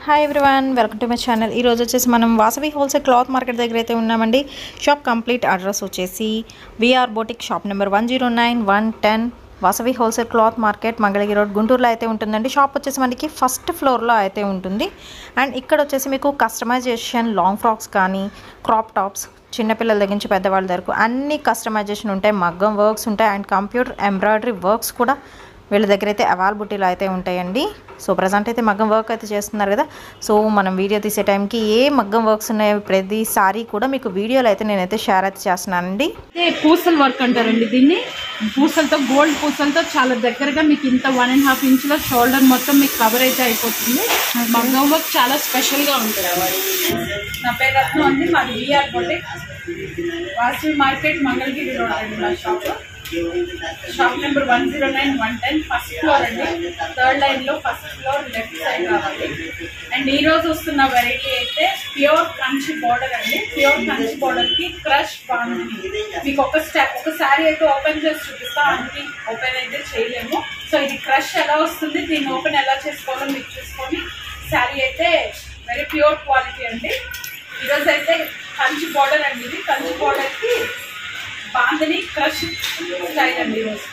Hi everyone welcome to my channel ఈరోజు వచ్చేసి మనం వాసవి హోల్సేల్ క్లాత్ మార్కెట్ దగ్గర అయితే ఉన్నామండి షాప్ కంప్లీట్ అడ్రస్ వచ్చేసి VR boutique shop number one zero nine one ten Vasavi wholesale cloth market Mangalagiri road గుంటూరులో అయితే ఉంటుందండి షాప్ వచ్చేసి మనకి ఫస్ట్ ఫ్లోర్లో అయితే ఉంటుంది అండ్ ఇక్కడ వచ్చేసి మీకు కస్టమైజేషన్ లాంగ్ ఫ్రాక్స్ కానీ క్రాప్ టాప్స్ చిన్నపిల్లల దగ్గర నుంచి పెద్దవాళ్ళ వరకు అన్ని కస్టమైజేషన్ ఉంటాయి మగ్గం వర్క్స్ ఉంటాయి అండ్ కంప్యూటర్ ఎంబ్రాయిడరీ వర్క్స్ కూడా వీళ్ళ దగ్గర అయితే అవైలబిలిటీలో అయితే ఉంటాయండి సో ప్రజెంట్ అయితే మగ్గం వర్క్ అయితే చేస్తున్నారు కదా సో మనం వీడియో తీసే టైంకి ఏ మగ్గం వర్క్స్ ఉన్నాయో ప్రతిసారి కూడా మీకు వీడియోలో అయితే నేనైతే షేర్ అయితే చేస్తున్నానండి ఇదే పూసల వర్క్ అంటారండి దీన్ని పూసలతో గోల్డ్ పూసలతో చాలా దగ్గరగా మీకు ఇంత వన్ అండ్ హాఫ్ ఇంచ్ లో షోల్డర్ మొత్తం మీకు కవర్ అయితే అయిపోతుంది మగ్గం వర్క్ చాలా స్పెషల్ గా ఉంటుంది నా పేరు రత్నం అండి మాది VR boutique Vasavi market Mangalagiri road అండి మా shop shop number one zero nine one ten first floor అండి థర్డ్ లైన్ లో ఫస్ట్ ఫ్లోర్ లెఫ్ట్ సైడ్ రావాలి అండ్ ఈ రోజు వస్తున్న వెరైటీ అయితే ప్యూర్ కంచి బార్డర్ అండి ప్యూర్ కంచి బార్డర్ కి క్రష్ బాగుంది మీకు ఒక స్టెప్ ఒక శారీ అయితే ఓపెన్ చేసి చూపిస్తా అన్ని ఓపెన్ అయితే చేయలేము సో ఇది క్రష్ ఎలా వస్తుంది దీన్ని ఓపెన్ ఎలా చేసుకోవాలో మీరు చూసుకొని శారీ అయితే వెరీ ప్యూర్ క్వాలిటీ అండి ఈరోజు అయితే కంచి బార్డర్ అండి ఇది కంచి బార్డర్ కి బాందని క్రష్ స్టైల్ అండి ఈరోజు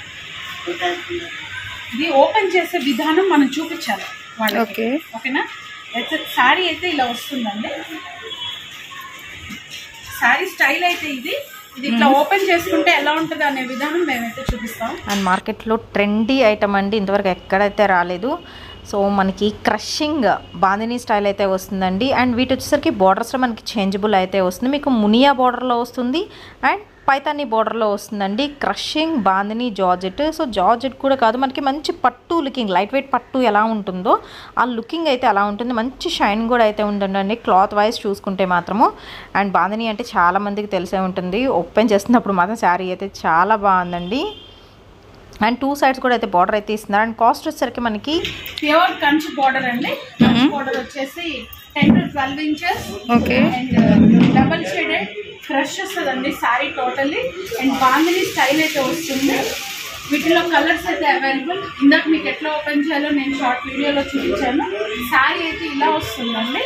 ఇది ఓపెన్ చేసే విధానం మనం చూపించాలి వాళ్ళకి ఓకే. ఓకేనా అయితే శారీ అయితే ఇలా వస్తుందండి శారీ స్టైల్ అయితే ఇది ఇది ఇట్లా ఓపెన్ చేసుకుంటే ఎలా ఉంటుంది అనే విధానం మేమైతే చూపిస్తాం అండ్ మార్కెట్లో ట్రెండీ ఐటమ్ అండి ఇంతవరకు ఎక్కడైతే రాలేదు సో మనకి క్రషింగ్ బాందినీ స్టైల్ అయితే వస్తుందండి అండ్ వీటి వచ్చేసరికి బార్డర్స్లో మనకి చేంజబుల్ అయితే వస్తుంది మీకు మునియా బార్డర్లో వస్తుంది అండ్ పైతాని బార్డర్లో వస్తుందండి crushing bandhani georgette so georgette కూడా కాదు మనకి మంచి పట్టు లుకింగ్ లైట్ వెయిట్ పట్టు ఎలా ఉంటుందో ఆ లుకింగ్ అయితే అలా ఉంటుంది మంచి షైన్ కూడా అయితే ఉంటుందండి క్లాత్ వైజ్ చూసుకుంటే మాత్రము అండ్ బాందిని అంటే చాలా మందికి తెలిసే ఉంటుంది ఓపెన్ చేస్తున్నప్పుడు మాత్రం శారీ అయితే చాలా బాగుందండి అండ్ టూ సైడ్స్ కూడా అయితే బార్డర్ అయితే ఇస్తున్నారు అండ్ కాస్ట్ వచ్చేసరికి మనకి ప్యూర్ కంచి బార్డర్ అండి కంచి బార్డర్ వచ్చేసి ten to twelve inches okay and double shaded crush వస్తుందండి sari totally and bandhani style అయితే వస్తుంది వీటిలో కలర్స్ అయితే అవైలబుల్ ఇందాక మీకు ఎట్లా ఓపెన్ చేయాలో నేను షార్ట్ వీడియోలో చూపించాను శారీ అయితే ఇలా వస్తుందండి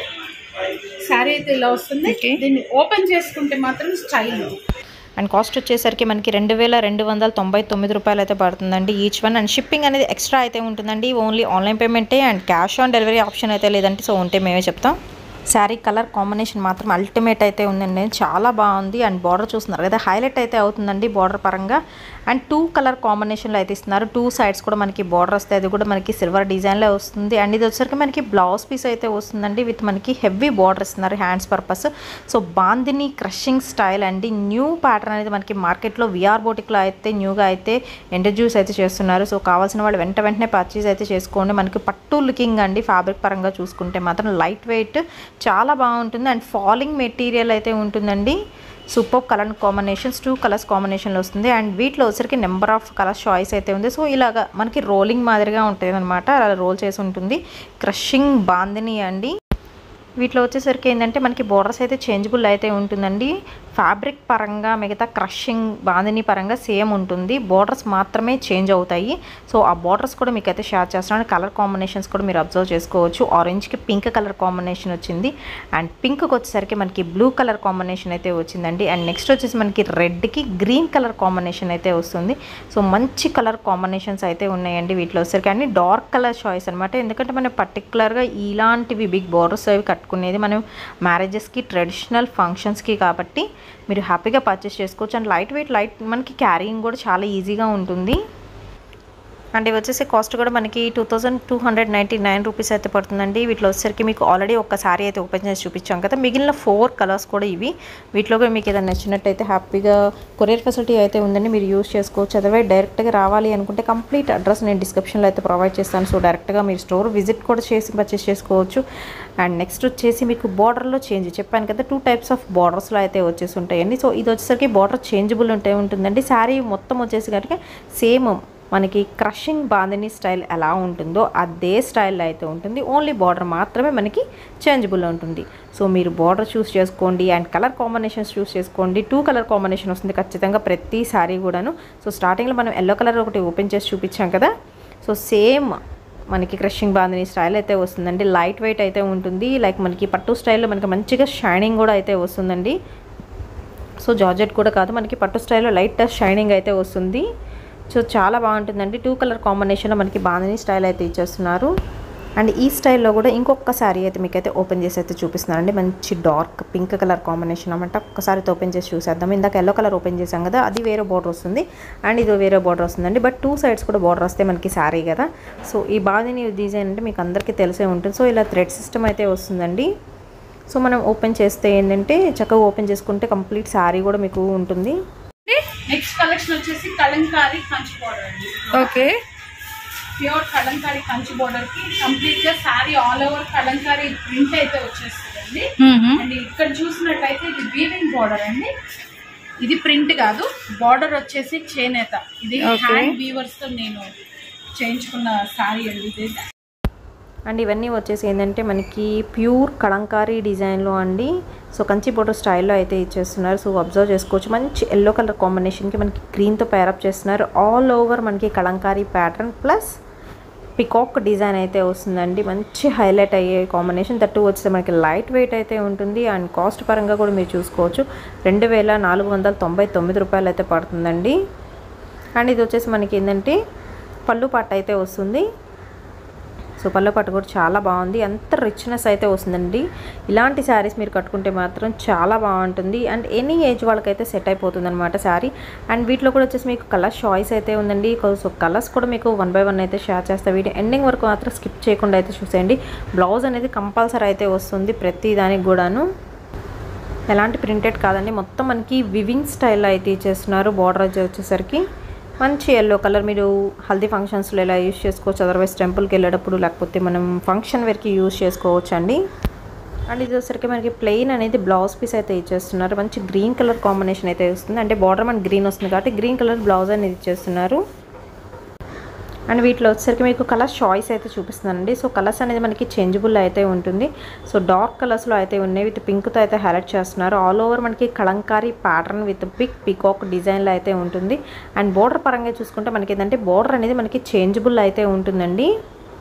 శారీ అయితే ఇలా వస్తుంది Okay. దీన్ని ఓపెన్ చేసుకుంటే మాత్రం స్టైల్ అండ్ కాస్ట్ వచ్చేసరికి మనకి రెండు వేల రెండు వందల తొంభై తొమ్మిది రూపాయలు అయితే పడుతుందండి ఈచ్ వన్ అండ్ షిప్పింగ్ అనేది ఎక్స్ట్రా అయితే ఉంటుందండి ఓన్లీ ఆన్లైన్ పేమెంటే and cash on delivery option అయితే లేదంటే సో ఉంటే మేమే చెప్తాం శారీ కలర్ కాంబినేషన్ మాత్రం అల్టిమేట్ అయితే ఉందండి చాలా బాగుంది అండ్ బార్డర్ చూస్తున్నారు కదా హైలైట్ అయితే అవుతుందండి బార్డర్ పరంగా అండ్ టూ కలర్ కాంబినేషన్లో అయితే ఇస్తున్నారు టూ సైడ్స్ కూడా మనకి బార్డర్ వస్తాయి అది కూడా మనకి సిల్వర్ డిజైన్లో వస్తుంది అండ్ ఇది వచ్చరికి మనకి బ్లౌజ్ పీస్ అయితే వస్తుందండి విత్ మనకి హెవీ బార్డర్ ఇస్తున్నారు hands purpose so bandhani crushing style అండి న్యూ ప్యాటర్న్ అనేది మనకి మార్కెట్లో విఆర్ బోటిక్లో అయితే న్యూగా అయితే ఇంట్రడ్యూస్ అయితే చేస్తున్నారు సో కావాల్సిన వాళ్ళు వెంట వెంటనే పర్చేస్ అయితే చేసుకోండి మనకి పట్టు లుకింగ్ అండి ఫ్యాబ్రిక్ పరంగా చూసుకుంటే మాత్రం లైట్ వెయిట్ చాలా బాగుంటుంది అండ్ ఫాలింగ్ మెటీరియల్ అయితే ఉంటుందండి super colour combinations two colours కాంబినేషన్లో వస్తుంది అండ్ వీటిలో వచ్చరికి నెంబర్ ఆఫ్ కలర్స్ చాయిస్ అయితే ఉంది సో ఇలాగా మనకి రోలింగ్ మాదిరిగా ఉంటుంది అనమాట అలా రోల్ చేసి ఉంటుంది క్రషింగ్ బాందిని అండి వీటిలో వచ్చేసరికి ఏంటంటే మనకి బోర్డర్స్ అయితే చేంజబుల్ అయితే ఉంటుందండి ఫ్యాబ్రిక్ పరంగా మిగతా క్రషింగ్ బాందిని పరంగా సేమ్ ఉంటుంది బోర్డర్స్ మాత్రమే చేంజ్ అవుతాయి సో ఆ బోర్డర్స్ కూడా మీకు అయితే షేర్ చేస్తున్నాను కలర్ కాంబినేషన్స్ కూడా మీరు అబ్జర్వ్ చేసుకోవచ్చు ఆరెంజ్కి పింక్ కలర్ కాంబినేషన్ వచ్చింది అండ్ పింక్కి వచ్చేసరికి మనకి బ్లూ కలర్ కాంబినేషన్ అయితే వచ్చిందండి అండ్ నెక్స్ట్ వచ్చేసి మనకి రెడ్కి గ్రీన్ కలర్ కాంబినేషన్ అయితే వస్తుంది సో మంచి కలర్ కాంబినేషన్స్ అయితే ఉన్నాయండి వీటిలో వచ్చేసరికి అన్ని డార్క్ కలర్ చాయిస్ అనమాట ఎందుకంటే మనం పర్టికులర్గా ఇలాంటివి బిగ్ బోర్డర్స్ అవి కట్టుకునేది మనం మ్యారేజెస్కి ట్రెడిషనల్ ఫంక్షన్స్కి కాబట్టి మీరు హ్యాపీగా పర్చేస్ చేసుకోవచ్చు అండ్ లైట్ వెయిట్ లైట్ మనకి క్యారింగ్ కూడా చాలా ఈజీగా ఉంటుంది అండ్ ఇవి వచ్చేసి కాస్ట్ కూడా మనకి two thousand two hundred ninety nine rupees అయితే పడుతుందండి వీటిలో వచ్చేసరికి మీకు ఆల్రెడీ ఒక సారీ అయితే ఓపెన్ చేసి చూపించాం కదా మిగిలిన ఫోర్ కలర్స్ కూడా ఇవి వీటిలో కూడా మీకు ఏదైనా నచ్చినట్టయితే హ్యాపీగా కొరియర్ ఫెసిలిటీ అయితే ఉందండి మీరు యూస్ చేసుకోవచ్చు అదర్వైజ్ డైరెక్ట్గా రావాలి అనుకుంటే కంప్లీట్ అడ్రస్ నేను డిస్క్రిప్షన్లో అయితే ప్రొవైడ్ చేస్తాను సో డైరెక్ట్గా మీరు స్టోర్ విజిట్ కూడా చేసి పర్చేస్ చేసుకోవచ్చు అండ్ నెక్స్ట్ వచ్చేసి మీకు బార్డర్లో చేంజ్ చెప్పాను కదా టూ టైప్స్ ఆఫ్ బార్డర్స్లో అయితే వచ్చేసి ఉంటాయండి సో ఇది వచ్చేసరికి బార్డర్ చేంజబుల్ ఉంటే ఉంటుందండి శారీ మొత్తం వచ్చేసి కనుక సేమ్ మనకి క్రషింగ్ బాందిని స్టైల్ ఎలా ఉంటుందో అదే స్టైల్లో అయితే ఉంటుంది ఓన్లీ బార్డర్ మాత్రమే మనకి చేంజబుల్ ఉంటుంది సో మీరు బార్డర్ చూస్ చేసుకోండి అండ్ కలర్ కాంబినేషన్స్ చూస్ చేసుకోండి టూ కలర్ కాంబినేషన్ వస్తుంది ఖచ్చితంగా ప్రతి సారీ కూడాను సో స్టార్టింగ్లో మనం ఎల్లో కలర్ ఒకటి ఓపెన్ చేసి చూపించాం కదా సో సేమ్ మనకి క్రషింగ్ బాందిని స్టైల్ అయితే వస్తుందండి లైట్ వెయిట్ అయితే ఉంటుంది లైక్ మనకి పట్టు స్టైల్లో మనకి మంచిగా షైనింగ్ కూడా అయితే వస్తుందండి సో జార్జెట్ కూడా కాదు మనకి పట్టు స్టైల్లో లైట్ షైనింగ్ అయితే వస్తుంది సో చాలా బాగుంటుందండి టూ కలర్ కాంబినేషన్లో మనకి బాందిని స్టైల్ అయితే ఇచ్చేస్తున్నారు అండ్ ఈ స్టైల్లో కూడా ఇంకొక శారీ అయితే మీకైతే ఓపెన్ చేసి అయితే చూపిస్తున్నానండి మంచి డార్క్ పింక్ కలర్ కాంబినేషన్ అనమాట ఒక్కసారి అయితే ఓపెన్ చేసి చూసేద్దాం ఇందాక ఎల్లో కలర్ ఓపెన్ చేసాం కదా అది వేరే బార్డర్ వస్తుంది అండ్ ఇది వేరే బార్డర్ వస్తుందండి బట్ టూ సైడ్స్ కూడా బార్డర్ వస్తే మనకి శారీ కదా సో ఈ బాదిని డిజైన్ అంటే మీకు అందరికీ తెలిసే ఉంటుంది సో ఇలా థ్రెడ్ సిస్టమ్ అయితే వస్తుందండి సో మనం ఓపెన్ చేస్తే ఏంటంటే చక్కగా ఓపెన్ చేసుకుంటే కంప్లీట్ శారీ కూడా మీకు ఉంటుంది నెక్స్ట్ కలెక్షన్ వచ్చేసి కలంకారీ కంచి బోర్డర్ అండి okay pure Kalamkari Kanchi border కి కంప్లీట్ గా sari all over Kalamkari print అయితే వచ్చేస్తుందండి అండ్ ఇక్కడ చూసినట్లయితే ఇది వీవింగ్ బోర్డర్ అండి ఇది ప్రింట్ కాదు బార్డర్ వచ్చేసి చేనేత ఇది Okay. హ్యాండ్ వీవర్స్ తో నేను చేయించుకున్న శారీ అండి ఇది అండ్ ఇవన్నీ వచ్చేసి ఏంటంటే మనకి ప్యూర్ కలంకారీ డిజైన్లో అండి సో కంచి బోర్డర్ స్టైల్లో అయితే ఇచ్చేస్తున్నారు సో అబ్జర్వ్ చేసుకోవచ్చు మంచి ఎల్లో కలర్ కాంబినేషన్కి మనకి గ్రీన్తో పేరప్ చేస్తున్నారు ఆల్ ఓవర్ మనకి Kalamkari pattern plus peacock design అయితే వస్తుందండి మంచి హైలైట్ అయ్యే కాంబినేషన్ తట్టు వచ్చేసి మనకి లైట్ వెయిట్ అయితే ఉంటుంది అండ్ కాస్ట్ పరంగా కూడా మీరు చూసుకోవచ్చు రెండు వేల నాలుగు వందల తొంభై తొమ్మిది రూపాయలు అయితే పడుతుందండి అండ్ ఇది వచ్చేసి మనకి ఏంటంటే పళ్ళు పట్టు అయితే వస్తుంది సో పళ్ళు పట్టు కూడా చాలా బాగుంది అంత రిచ్నెస్ అయితే వస్తుందండి ఇలాంటి శారీస్ మీరు కట్టుకుంటే మాత్రం చాలా బాగుంటుంది అండ్ ఎనీ ఏజ్ వాళ్ళకైతే సెట్ అయిపోతుంది అనమాట శారీ అండ్ వీటిలో కూడా వచ్చేసి మీకు కలర్ చాయిస్ అయితే ఉందండి సో కలర్స్ కూడా మీకు వన్ బై వన్ అయితే షేర్ చేస్తా వీడియో ఎండింగ్ వరకు మాత్రం స్కిప్ చేయకుండా అయితే చూసేయండి బ్లౌజ్ అనేది కంపల్సరీ అయితే వస్తుంది ప్రతి దానికి కూడాను ఎలాంటి ప్రింటెడ్ కాదండి మొత్తం మనకి వివింగ్ స్టైల్లో అయితే ఇచ్చేస్తున్నారు బార్డర్ వచ్చేసరికి మంచి ఎల్లో కలర్ మీరు హల్దీ ఫంక్షన్స్లో ఇలా యూస్ చేసుకోవచ్చు అదర్వైజ్ టెంపుల్కి వెళ్ళేటప్పుడు లేకపోతే మనం ఫంక్షన్ వేర్కి యూస్ చేసుకోవచ్చు అండి అండ్ ఇది వచ్చేసరికి మనకి ప్లెయిన్ అనేది బ్లౌజ్ పీస్ అయితే ఇచ్చేస్తున్నారు మంచి గ్రీన్ కలర్ కాంబినేషన్ అయితే వస్తుంది అంటే బార్డర్ మనకి గ్రీన్ వస్తుంది కాబట్టి గ్రీన్ కలర్ బ్లౌజ్ అనేది ఇచ్చేస్తున్నారు అండ్ వీటిలో వచ్చేసరికి మీకు కలర్ చాయిస్ అయితే చూపిస్తున్నానండి సో కలర్స్ అనేది మనకి చేంజబుల్ అయితే ఉంటుంది సో డార్క్ కలర్స్లో అయితే ఉన్నాయి విత్ పింక్తో అయితే హైలైట్ చేస్తున్నారు ఆల్ ఓవర్ మనకి Kalamkari pattern with pick peacock డిజైన్లో అయితే ఉంటుంది అండ్ బోర్డర్ పరంగా చూసుకుంటే మనకి ఏంటంటే బోర్డర్ అనేది మనకి చేంజబుల్ అయితే ఉంటుందండి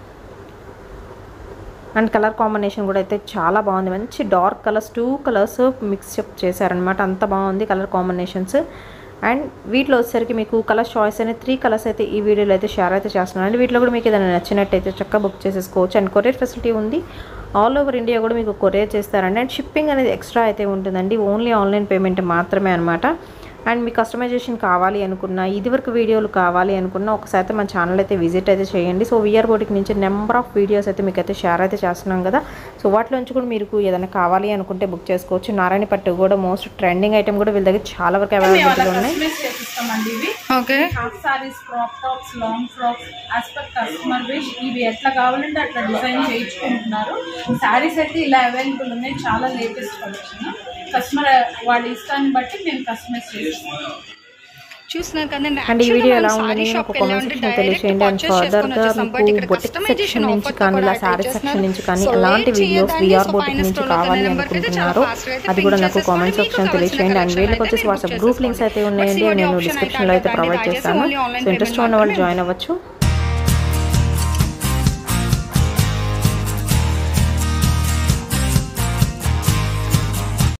అండ్ కలర్ కాంబినేషన్ కూడా అయితే చాలా బాగుంది మంచి dark colours two colours mix up చేశారనమాట అంత బాగుంది కలర్ కాంబినేషన్స్ అండ్ వీటిలో వచ్చేసరికి మీకు కలర్ చాయిస్ అనేది త్రీ కలర్స్ అయితే ఈ వీడియోలో అయితే షేర్ అయితే చేస్తున్నాను అండ్ వీటిలో కూడా మీకు ఏదైనా నచ్చినట్టయితే చక్కగా బుక్ చేసేసుకోవచ్చు అండ్ కొరియర్ ఫెసిలిటీ ఉంది ఆల్ ఓవర్ ఇండియా కూడా మీకు కొరియర్ చేస్తారండి అండ్ షిప్పింగ్ అనేది ఎక్స్ట్రా అయితే ఉంటుందండి ఓన్లీ ఆన్లైన్ పేమెంట్ మాత్రమే అనమాట అండ్ మీ కస్టమైజేషన్ కావాలి అనుకున్నా ఇదివరకు వీడియోలు కావాలి అనుకున్నా ఒకసారి అయితే మన ఛానల్ అయితే విజిట్ అయితే చేయండి సో విఆర్ బోటికి నుంచి నెంబర్ ఆఫ్ వీడియోస్ అయితే మీకు అయితే షేర్ అయితే చేస్తున్నాం కదా సో వాటిలోంచి కూడా మీకు ఏదైనా కావాలి అనుకుంటే బుక్ చేసుకోవచ్చు నారాయణ పట్టు కూడా మోస్ట్ ట్రెండింగ్ ఐటమ్ కూడా వీళ్ళ దగ్గర చాలా వరకు మేము అలా అవైలబుల్ ఉన్నాయి కస్టమైజ్ చేపిస్తామండి ఇవి okay half saris crop tops long frocks as per customer wish ఇవి ఎట్లా కావాలంటే అట్లా డిజైన్ చేయించుకుంటున్నారు సారీస్ అయితే ఇలా అవైలబుల్ ఉన్నాయి చాలా లేటెస్ట్ కలెక్షన్ కస్టమర్ వాళ్ళ ఇష్టాన్ని బట్టి మేము కస్టమైజ్ చేస్తాం చూస్తున్నారు కదండి అండ్ ఈ Actually వీడియో మనం ఎలా saree ఉందని shop ఒక కి వెళ్ళి కామెంట్ ఉంటే సెక్షన్ direct తెలియచేయండి అండ్ purchase చేసుకొని ఫర్దర్ గా వచ్చేసాం. But మీకు ఇక్కడ బొటిక్ customization సెక్షన్ నుంచి offer కానీ కూడా ఇలా add శారీ చేస్తున్నారు. సెక్షన్ నుంచి కానీ So అలాంటి wait వీడియోస్ చేయొద్దండి. విఆర్ So బొటిక్ పైన నుంచి scroll అవుతున్న కావాలి నెంబర్కి అయితే అనుకుంటున్నారు చాలా fast గా అయితే అది కూడా pin నాకు కామెంట్ చేసేసుకోండి. సెక్షన్ మీకు తెలియచేయండి అండ్ కావాల్సిన వీళ్ళకి వచ్చేసి collection వాట్సాప్ అయితే గ్రూప్ మీరు లింక్స్ అయితే book ఉన్నాయండి చేసుకోండి. నేను But COD డిస్క్రిప్షన్లో అయితే option ప్రొవైడ్ అయితే చేస్తాను only online so interest payment ఉన్న వాళ్ళు మాత్రమే జాయిన్ అవ్వచ్చు